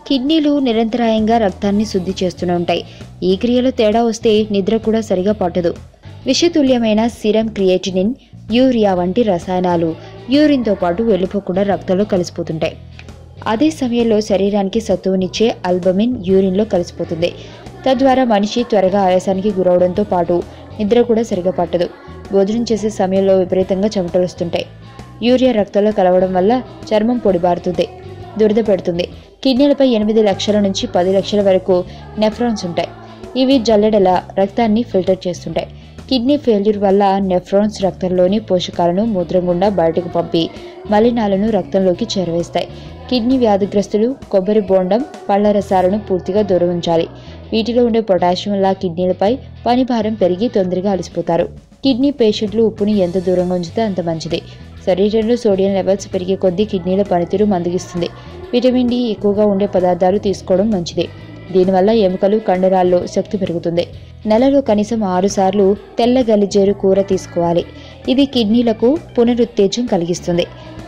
కిడ్నీలు నిరంతరాయంగా రక్తాన్ని శుద్ధి చేస్తూనే ఉంటాయి ఈ క్రియలో తేడా వస్తే నిద్ర కూడా సరిగా పట్టదు విషతుల్యమైన సిరం క్రియేటినిన్ యూరియా వంటి రసాయనాలు యూరిన్తో పాటు వెళ్ళిపోకుండా రక్తంలో కలిసిపోతుంటాయి అదే సమయంలో శరీరానికి సత్తువునిచ్చే అల్బమిన్ యూరిన్లో కలిసిపోతుంది తద్వారా మనిషి త్వరగా ఆయాసానికి గురవడంతో పాటు నిద్ర కూడా సరిగా పట్టదు భోజనం చేసే సమయంలో విపరీతంగా చెమటలు వస్తుంటాయి యూరియా రక్తంలో కలవడం వల్ల చర్మం పొడిబారుతుంది దురద పెడుతుంది కిడ్నీలపై ఎనిమిది లక్షల నుంచి పది లక్షల వరకు నెఫ్రాన్స్ ఉంటాయి ఇవి జల్లెడల రక్తాన్ని ఫిల్టర్ చేస్తుంటాయి కిడ్నీ ఫెయిల్యూర్ వల్ల నెఫ్రాన్స్ రక్తంలోని పోషకాలను మూత్రం గుండా బయటకు పంపి మలినాలను రక్తంలోకి చేరవేస్తాయి కిడ్నీ వ్యాధిగ్రస్తులు కొబ్బరి బోండం పళ్ళ రసాలను పూర్తిగా దూరం ఉంచాలి వీటిలో ఉండే పొటాషియం వల్ల కిడ్నీలపై పనిభారం పెరిగి తొందరగా అలసిపోతారు కిడ్నీ పేషెంట్లు ఉప్పుని ఎంత దూరంగా ఉంచితే అంత మంచిది శరీరంలో సోడియం లెవెల్స్ పెరిగే కొద్దీ కిడ్నీల పనితీరు మందగిస్తుంది విటమిన్ డి ఎక్కువగా ఉండే పదార్థాలు తీసుకోవడం మంచిది దీనివల్ల ఎముకలు కండరాల్లో శక్తి పెరుగుతుంది నెలలో కనీసం ఆరు సార్లు తెల్ల గలిజేరు కూర తీసుకోవాలి ఇది కిడ్నీలకు పునరుత్తేజం కలిగిస్తుంది